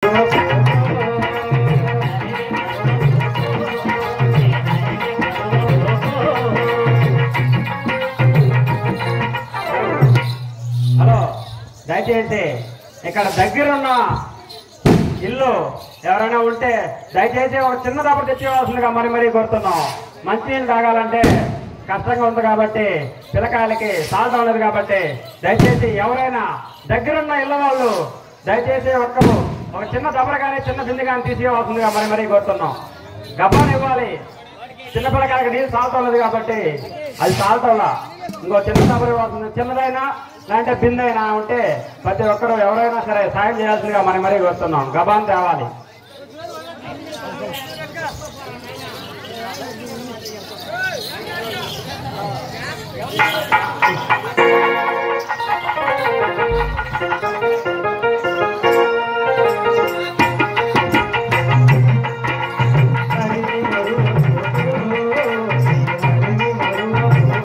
hello దయచేసి ఇక్కడ దగ్గరున్న ఇల్లు ఎవరైనా ఉంటే దయచేసి ఒక చిన్న దప్పుడు తెచ్చేవాల్సిందిగా మరి మరీ కోరుతున్నాం మంచినీళ్ళు తాగాలంటే కష్టంగా ఉంది కాబట్టి పిల్లకాయలకి సాధం లేదు కాబట్టి దయచేసి ఎవరైనా దగ్గరున్న ఇళ్ళ వాళ్ళు దయచేసి ఒక్కరు ఒక చిన్న దబర కానీ చిన్న బిందె కానీ తీసేయవలసిందిగా మరి మరీ కోరుతున్నాం గబ్బాలు ఇవ్వాలి చిన్న పిల్లకాయలకి నీళ్ళు సాగుతాం లేదు కాబట్టి అది సాగుతాంలా ఇంకో చిన్న దబర ఇవ్వాల్సింది చిన్నదైనా లేదంటే బిందె అయినా ఉంటే ప్రతి ఒక్కరు ఎవరైనా సరే సాయం చేయాల్సిందిగా మరి మరీ కోరుతున్నాం గబాన్ తేవాలి ఆ